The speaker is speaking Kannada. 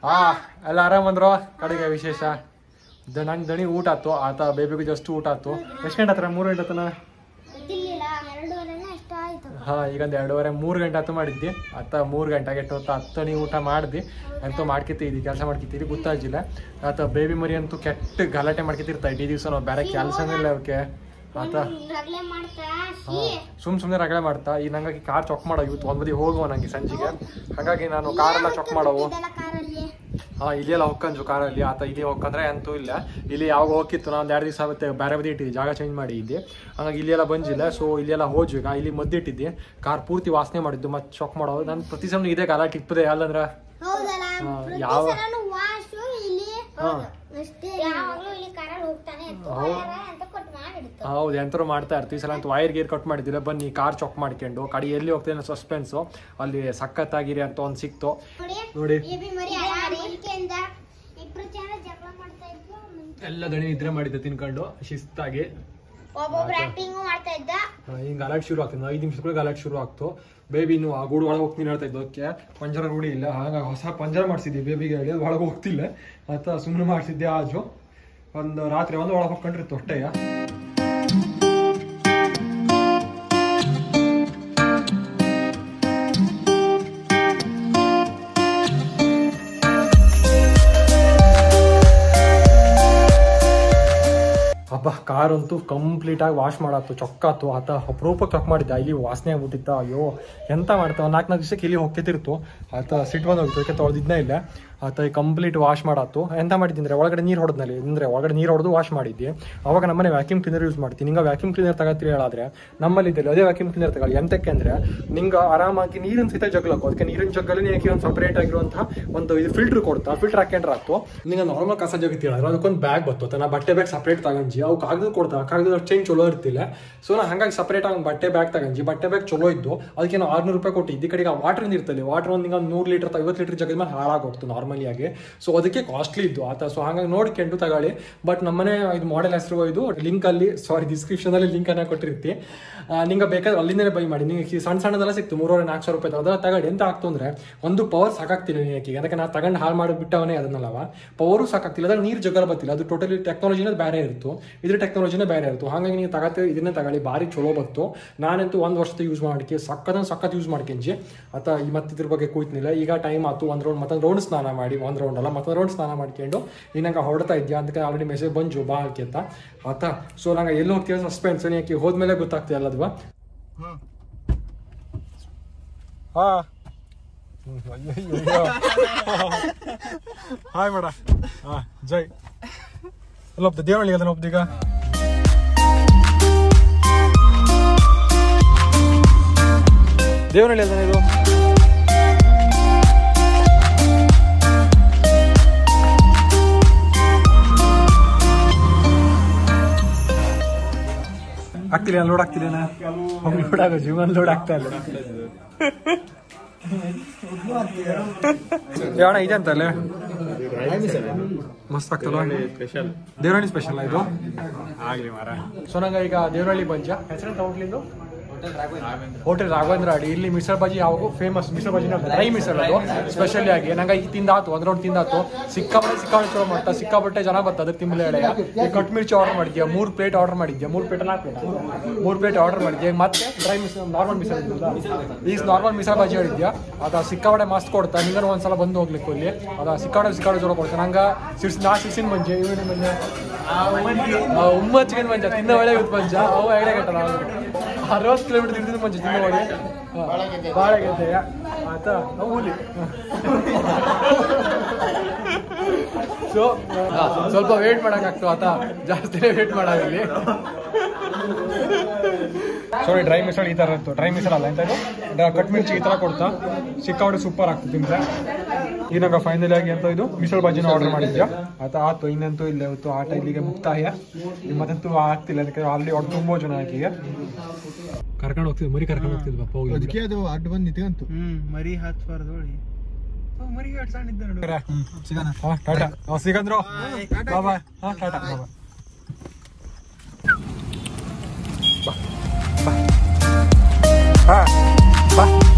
ಹಾ ಎಲ್ಲ ಆರಾಮ್ ಅಂದ್ರು ಕಡೆಗೆ ವಿಶೇಷ ದ- ನಂಗ್ ದಣಿ ಊಟ ಆತು ಆತ ಬೇಬಿಗೂ ಜಸ್ಟ್ ಊಟ ಆತು ಎಷ್ಟು ಗಂಟೆ ಹತ್ರ ಮೂರು ಗಂಟೆ ಆತನ ಗೊತ್ತಿರ್ಲಿಲ್ಲ ಎರಡೂವರೆನೇ ಅಷ್ಟ ಆಯ್ತು ಹಾ ಈಗ ಒಂದು ಎರಡೂವರೆ ಮೂರು ಗಂಟೆ ಹತ್ತು ಮಾಡಿದ್ದಿ ಆತ ಮೂರು ಗಂಟೆಗೆ ಎಟ್ಟು ಹೊತ್ತು ಹತ್ತನಿ ಊಟ ಮಾಡ್ದಿ ಅಂತೂ ಮಾಡ್ಕಿತ್ತೀವಿ ಕೆಲಸ ಮಾಡ್ಕಿತ್ತೀರಿ ಗೊತ್ತಾಗಿಲ್ಲ ಆತ ಬೇಬಿ ಮರಿ ಅಂತೂ ಕೆಟ್ಟ ಗಲಾಟೆ ಮಾಡ್ಕಿತಿರ್ತಾ ಇಡೀ ದಿವಸ ನಾವು ಬೇರೆ ಕೆಲಸನೇ ಇಲ್ಲ ಅವಕ್ಕೆ ಆತ ರಗಳೆ ಮಾಡ್ತಾ ಹಾ, ಸುಮ್ ಸುಮ್ನೆ ರಗಳೆ ಮಾಡ್ತಾ ಈ ನಂಗಾಗಿ ಕಾರ್ ಚೆಕ್ ಮಾಡೋ ಇವತ್ತು ಒಂದ್ ಬದಿ ಹೋಗುವ ನಂಗೆ ಸಂಜೆಗೆ ಹಾಗಾಗಿ ನಾನು ಕಾರೆಲ್ಲ ಚೆಕ್ ಮಾಡವು ಇದೆಲ್ಲ ಕಾರಲ್ಲಿ ಹಾ ಇಲ್ಲೆಲ್ಲ ಹೊಕ್ಕಂಜು ಕಾರಲ್ಲಿ ಆತ ಇಲ್ಲಿ ಹೊಕ್ಕಂದ್ರೆ ಅಂತೂ ಇಲ್ಲ ಇಲ್ಲಿ ಯಾವಾಗ ಹೋಗಿತ್ತು ನಾನು ಒಂದು ಎರಡು ದಿವಸ ಮತ್ತೆ ಬೇರೆ ಬದಿ ಇಟ್ಟಿದ್ದೆ ಜಾಗ ಚೇಂಜ್ ಮಾಡಿ ಇದ್ದೆ ಹಾಗಾಗಿ ಇಲ್ಲೆಲ್ಲ ಬಂದಿಲ್ಲ ಸೊ ಇಲ್ಲೆಲ್ಲ ಹೋದ್ವಿ ಈಗ ಇಲ್ಲಿ ಮದ್ದಿಟ್ಟಿದ್ದೆ ಕಾರ್ ಪೂರ್ತಿ ವಾಸನೆ ಮಾಡಿದ್ದು ಮತ್ತೆ ಚೆಕ್ ಮಾಡೋ ನಾನು ಪ್ರತಿ ಸಲ ಇದೇ ಗಲಾಟೆ ಇಪ್ಪದೆ ಅಲ್ಲಂದ್ರ ಹೌದಲ್ಲ ಹಾ, ಪ್ರತಿ ಯಾವ- ಸಲನೂ ವಾಶು ಇಲ್ಲಿ ಹಾ. ಅಷ್ಟೇ ಯಾವಾಗ್ಲೂ ಇಲ್ಲಿ ಕಾರಲ್ಲಿ ಹೋಗ್ತಾನೆ ಇತ್ತು ಹೌದು. ವೈರ ಅಂತ ಕೊಟ್ಟು ಮಾಡಿಡ್ತು ಹೌದು ಎಂತರೂ ಮಾಡ್ತಾ ಇರ್ತೀವಿ ಈ ಸಲ ಅಂತ ವೈರ್ ಗೀರ್ ಕಟ್ ಮಾಡಿದ್ದಿಲ್ಲ ಬನ್ನಿ ಕಾರ್ ಚೆಕ್ ಮಾಡ್ಕೊಂಡು ಕಡೆ ಎಲ್ಲಿ ಹೋಗ್ತೇನೆ ಸಸ್ಪೆನ್ಸು ಅಲ್ಲಿ ಸಖತ್ತಾಗಿರಿ ಅಂತ ಒಂದು ಸಿಕ್ತು ನೋಡಿ ನೋಡಿ ಬೇಬಿ ಮರಿ ಅಮೆರಿಕೆಯಿಂದ ಇಬ್ರು ಜನ ಜಗಳ ಮಾಡ್ತಾ ಇದ್ರು ಎಲ್ಲ ದಣಿ ನಿದ್ರೆ ಮಾಡಿದ್ದೆ ತಿನ್ಕೊಂಡು ಶಿಸ್ತಾಗಿ ಒಬ್ಬೊಬ್ರು ಆಕ್ಟಿಂಗ್ ಮಾಡ್ತಾ ಇದ್ದ ಹಿಂಗೆ ಗಲಾಟೆ ಶುರು ಆಗ್ತದೆ ಐದು ನಿಮಿಷ ಕೂಡ ಗಲಾಟೆ ಶುರು ಆಗ್ತು ಬೇಬಿ ಇನ್ನು ಆ ಗೂಡು ಒಳಗೆ ಹೋಗ್ತೀನಿ ಹೇಳ್ತಾ ಇದ್ದು ಅದಕ್ಕೆ ಪಂಜರ ರೂಢಿ ಇಲ್ಲ ಹಾಗಾಗಿ ಹೊಸ ಪಂಜರ ಮಾಡಿಸಿದ್ವಿ ಬೇಬಿಗೆ ಹೇಳಿ ಒಳಗೆ ಹೋಗ್ತಿಲ್ಲ ಆತ ಸುಮ್ಮನೆ ಮಾಡಿಸಿದ್ದೆ ಆಜು ಒಂದು ರಾತ್ರಿ ಒಂದು ಒಳಗೆ ಹೋಗ್ಕೊಂಡಿರ್ತು ಅಷ್ಟೇ ಹಬ್ಬ ಕಾರ್ ಅಂತೂ ಕಂಪ್ಲೀಟ್ ಆಗಿ ವಾಶ್ ಮಾಡಾತು ಚೊಕ್ಕಾತು ಆತ ಅಪರೂಪಕ್ಕೆ ಚೊಕ್ ಮಾಡಿದ್ದ ಇಲ್ಲಿ ವಾಸನೆ ಆಗ್ಬಿಟ್ಟಿತ್ತ ಅಯ್ಯೋ ಎಂತ ಮಾಡ್ತಾವ ನಾಲ್ಕು ನಾಲ್ಕು ದಿವಸಕ್ಕೆ ಇಲ್ಲಿ ಹೋಗ್ತಿರ್ತು ಆತ ಸಿಟ್ಟು ಬಂದು ಹೋಗ್ತು ಯಾಕೆ ತೊಳೆದಿದ್ನೇ ಇಲ್ಲ ಆತ ಕಂಪ್ಲೀಟ್ ವಾಶ್ ಮಾಡಾತು ಎಂತ ಮಾಡಿದ್ದಂದ್ರೆ ಒಳಗಡೆ ನೀರು ಹೊಡೆದ್ನಲ್ಲಿ ಅಂದ್ರೆ ಒಳಗಡೆ ನೀರು ಹೊಡೆದು ವಾಶ್ ಮಾಡಿದ್ದೆ ಅವಾಗ ನಮ್ಮನೆ ವ್ಯಾಕ್ಯೂಮ್ ಕ್ಲೀನರ್ ಯೂಸ್ ಮಾಡ್ತೀನಿ ನಿಂಗೆ ವ್ಯಾಕ್ಯೂಮ್ ಕ್ಲೀನರ್ ತಗೋತೀರಿ ಹೇಳಾದ್ರೆ ನಮ್ಮಲ್ಲಿ ಇದ್ದಲ್ಲಿ ಅದೇ ವ್ಯಾಕ್ಯೂಮ್ ಕ್ಲೀನರ್ ತಗೊಳ್ಳಿ ಎಂತಕ್ಕೆ ಅಂದ್ರೆ ನಿಂಗೆ ಆರಾಮಾಗಿ ನೀರಿನ ಸಹಿತ ಜಗ್ಲಕ್ಕು ಅದಕ್ಕೆ ನೀರಿನ ಜಗ್ಗಲ್ಲಿ ನಿನಗೆ ಒಂದು ಸಪ್ರೇಟ್ ಆಗಿರುವಂತಹ ಒಂದು ಇದು ಫಿಲ್ಟರ್ ಕೊಡ್ತಾ ಫಿಲ್ಟರ್ ಹಾಕೊಂಡ್ರೆ ಆತು ನಿಂಗೆ ನಾರ್ಮಲ್ ಕಸ ಜಗತ್ತಿ ಹೇಳಿದ್ರೆ ಅದಕ್ಕೊಂದು ಬ್ಯಾಗ್ ಬರ್ತದೆ ನಾ ಬಟ್ಟೆ ಬ್ಯಾಗ್ ಸಪ್ರೇಟ್ ತಗೊಂಜಿ ಅವು ಕಾಗದ ಕೊಡ್ತಾ ಕಾಗದ ಚೇಂಜ್ ಚಲೋ ಇರ್ತಿಲ್ಲ ಸೊ ನಾ ಹಂಗಾಗಿ ಸಪ್ರೇಟ್ ಆಗಿ ಬಟ್ಟೆ ಬ್ಯಾಗ್ ತಗೊಂಜಿ ಬಟ್ಟೆ ಬ್ಯಾಗ್ ಚಲೋ ಇದ್ದು ಅದಕ್ಕೆ ನಾವು ಆರ್ನೂರು ರೂಪಾಯಿ ಕೊಟ್ಟು ಈ ಕಡೆಗೆ ವಾಟರ್ ಇರ್ತಲ್ಲ ವಾಟರ್ ಒಂದು ನಿಂಗೆ ನೂರು ಲೀಟರ್ ಐವತ್ತು ಲೀಟರ್ ಜಗದ ಮೇಲೆ ಹಾಳಾಗೋಗ್ತು ನಾರ್ಮಲಿ ಆಗಿ ಸೊ ಅದಕ್ಕೆ ಕಾಸ್ಟ್ಲಿ ಇದ್ದು ಆತ ಸೊ ಹಾಗಾಗಿ ನೋಡ್ಕೊಂಡು ತಗೊಳ್ಳಿ ಬಟ್ ನಮ್ಮನೆ ಇದು ಮಾಡೆಲ್ ಹೆಸರು ಇದು ಲಿಂಕ್ ಅಲ್ಲಿ ಸಾರಿ ಡಿಸ್ಕ್ರಿಪ್ಷನ್ ಅಲ್ಲಿ ಲಿಂಕ್ ಅನ್ನ ಕೊಟ್ಟಿರ್ತಿ ಆ, ನಿಂಗೆ ಬೇಕಾದ್ರೆ ಅಲ್ಲಿಂದನೇ ಬೈ ಮಾಡಿ ನಿಮಗೆ ಸಣ್ಣ ಸಣ್ಣದೆಲ್ಲ ಸಿಕ್ತು ಮೂರುವರೆ ನಾಲ್ಕು ಸಾವಿರ ರೂಪಾಯಿ ಅದನ್ನ ತಗೊಳ್ಳಿ ಎಂತ ಆಗ್ತು ಅಂದ್ರೆ ಒಂದು ಪವರ್ ಸಾಕಾಗ್ತಿಲ್ಲ ನೀನಕ್ಕೆ ಅದಕ್ಕೆ ನಾ ತಗೊಂಡು ಹಾಳು ಮಾಡಿ ಬಿಟ್ಟವನೇ ಅದನ್ನಲ್ಲವ ಪವರು ಸಾಕಾಗ್ತಿಲ್ಲ ಅದ್ರಲ್ಲಿ ನೀರು ಜಗಲ್ ಬರ್ತಿಲ್ಲ ಅದು ಟೋಟಲಿ ಟೆಕ್ನಾಲಜಿನೇ ಬೇರೆ ಇತ್ತು ಇದ್ರ ಟೆಕ್ನಾಲಜಿನೇ ಬೇರೆ ಇತ್ತು ಹಾಗಾಗಿ ನೀವು ತಗತ್ತೆ ಇದನ್ನೇ ತಗೊಳ್ಳಿ ಭಾರಿ ಚಲೋ ಬಂತು ನಾನಂತೂ ಒಂದು ವರ್ಷದ ಯೂಸ್ ಮಾಡ್ಕೆ ಸಕ್ಕತ್ತ ಸಖತ್ ಯೂಸ್ ಮಾಡ್ಕೊಂಜಿ ಆತ ಈ ಮತ್ತೆ ಇದ್ರ ಬಗ್ಗೆ ಕೂಯ್ತಿನಿಲ್ಲ ಈಗ ಟೈಮ್ ಆತು ಒಂದು ರೌಂಡ್ ಮತ್ತೊಂದು ರೌಂಡ್ ಸ್ನಾನ ಮಾಡಿ ಒಂದು ರೌಂಡ್ ಅಲ್ಲ ಮತ್ತೊಂದು ರೌಂಡ್ ಸ್ನಾನ ಮಾಡ್ಕೊಂಡು ಇನ್ನಂಗೆ ಹೊರಡ್ತಾ ಇದ್ಯಾ ಅದಕ್ಕೆ ಆಲ್ರೆಡಿ ಮೆಸೇಜ್ ಬಂಜು ಬಾ ಹಾಕಿ ಅಂತ ಆತ ಸೊ ನಂಗೆ ಎಲ್ಲಿ ಹೋಗ್ತೀವಿ ಸಸ್ಪೆನ್ಸ್ ಯಾಕೆ ಹೋದ್ಮೇಲೆ ಗೊತ್ತಾಗ್ತಿಲ್ಲ ಅಲ್ವಾ ಹಾ ಹಾಯ್ ಮೇಡ ಹಾ ಜೈ ಅಲ್ಲ ಒಪ್ಪ ದೇವಳ್ಳಿ ಅದನ್ನ ಒಪ್ದೀಗ ದೇವನಹಳ್ಳಿ ಅದನ್ನ ಇದು ಆಗ್ತಿಲ್ಲ ಲೋಡ್ ಆಗ್ತಿಲ್ಲ ಲೋಡ್ ಆಗೋ ಜೀವನ ಲೋಡ್ ಆಗ್ತಾ ಇಲ್ಲ ಯಾವಣ ಇದೆ ಅಂತ ಅಲ್ಲೇ ಮಸ್ತ್ ಆಗ್ತಲ್ಲ ಸ್ಪೆಷಲ್ ದೇವರಹಳ್ಳಿ ಸ್ಪೆಷಲ್ ಇದು ಆಗ್ಲಿ ಮಾರ ಸೊ ನಂಗೆ ಈಗ ದೇವರಹಳ್ಳಿ ಬಂಜ ಹೆಸರು ಹೋಟ್ಲಿಂದು ಹೋಟೆಲ್ ರಾಘವೇಂದ್ರ ಅಡಿ ಇಲ್ಲಿ ಮಿಸಲ್ ಬಾಜಿ ಯಾವಾಗೂ ಫೇಮಸ್ ಮಿಸಲ್ ಬಾಜಿ ಡ್ರೈ ಮಿಸಲ್ ಅದು ಸ್ಪೆಷಲಿ ಆಗಿ ನಂಗೆ ಈಗ ತಿಂದಾತು ಒಂದ್ ರೌಂಡ್ ತಿಂದಾತು ಸಿಕ್ಕಾಪಟ್ಟೆ ಸಿಕ್ಕಾಪಟ್ಟೆ ಚಲೋ ಮಾಡ್ತಾ ಸಿಕ್ಕಾಪಟ್ಟೆ ಜನ ಬರ್ತಾ ಅದಕ್ಕೆ ತಿಂಬಲೆ ಎಳೆಯ ಈ ಕಟ್ ಮಿರ್ಚಿ ಆರ್ಡರ್ ಮಾಡಿದ್ಯಾ ಮೂರು ಪ್ಲೇಟ್ ಆರ್ಡರ್ ಮಾಡಿದ್ಯಾ ಮೂರು ಪ್ಲೇಟ್ ನಾಲ್ಕು ಪ್ಲೇಟ್ ಮೂರು ಪ್ಲೇಟ್ ಆರ್ಡರ್ ಮಾಡಿದ್ಯಾ ಮತ್ತೆ ಡ್ರೈ ಮಿಸ್ ನಾರ್ಮಲ್ ಮಿಸಲ್ ಈಗ ನಾರ್ಮಲ್ ಮಿಸಲ್ ಬಾಜಿ ಹೇಳಿದ್ಯಾ ಅದ ಸಿಕ್ಕಾಪಟ್ಟೆ ಮಸ್ತ್ ಕೊಡ್ತಾ ನಿಂಗೆ ಒಂದ್ಸಲ ಬಂದು ಹೋಗ್ಲಿಕ್ಕೆ ಇಲ್ಲಿ ಅದ ಸಿಕ್ಕಾಪಟ್ಟೆ ಸಿಕ್ಕಾಪಟ್ಟೆ ಚಲೋ ಕೊಡ್ತಾ ನಂಗೆ ಸಿರ್ಸ್ ನಾ ಸಿರ್ಸಿನ ಮಂಜೆ ಇವನಿನ ಮಂಜೆ ಉಮ್ಮ ಚಿಕನ್ ಮಂಜ ತಿಂದ ಒಳ್ಳೆ ಇವತ್ತು ಮಂಜ ಅವು ಎಡೆ ಕಟ್ಟಲ್ಲ ಅರವತ್ತು ಕಿಲೋಮೀಟರ್ ತಿಂದಿದ್ದು ಮಂಜ ತಿಂದ ಒಳ್ಳೆ ಭಾಳ ಗೆದ್ದೆ ಆತ ಅವು ಹುಲಿ ಸೊ ಸ್ವಲ್ಪ ವೇಟ್ ಮಾಡಕ್ಕಾಗ್ತು ಆತ ಜಾಸ್ತಿನೇ ವೇಟ್ ಮಾಡಾಗಿಲ್ಲಿ ಸಾರಿ ಡ್ರೈ ಮಿಸಲ್ ಈ ತರ ಇತ್ತು ಡ್ರೈ ಮಿಸಲ್ ಅಲ್ಲ ಎಂತ ಇದು ಕಟ್ ಮಿರ್ಚಿ ಈ ತರ ಕೊಡ್ತಾ ಸಿಕ್ಕಾಪಟ್ಟೆ ಸೂಪರ್ ಆಗ್ತದೆ ತಿಂದ್ರೆ ಈಗ ನಂಗೆ ಫೈನಲ್ ಆಗಿ ಅಂತ ಇದು ಮಿಸಲ್ ಬಾಜಿನ ಆರ್ಡರ್ ಮಾಡಿದ್ಯಾ ಆತ ಆತು ಇನ್ನಂತೂ ಇಲ್ಲ ಇವತ್ತು ಆಟ ಇಲ್ಲಿಗೆ ಮುಕ್ತಾಯ ಈಗ ಮತ್ತಂತೂ ಆಗ್ತಿಲ್ಲ ಅದಕ್ಕೆ ಅಲ್ಲಿ ಒಟ್ಟು ತುಂಬಾ ಜನ ಆಕಿಗೆ ಕರ್ಕೊಂಡು ಹೋಗ್ತಿದ್ವಿ ಮರಿ ಕರ್ಕೊಂಡು ಹೋಗ್ತಿದ್ವಿ ಪಪ್ಪ ಹೋಗಿ ಅದಕ್ಕೆ ಅದು ಅಡ್ಡ ಬಂದು ನಿಂತ್ಕಂತು ಹ್ಮ್ ಮರಿ ಹತ್ಬಾರ್ದು ನೋಡಿ ಮರಿ ಹಟ್ ಸಣ್ಣ ಇದ್ದ ನೋಡು ಸಿಗೋಣ ಹಾ ಟಾಟಾ ಹಾ ಸಿಗಂದ್ರು ಬಾಯ್ ಹಾ ಟಾಟಾ ಬಾಯ್ ಬಾ ಬಾ ಹಾ ಬಾ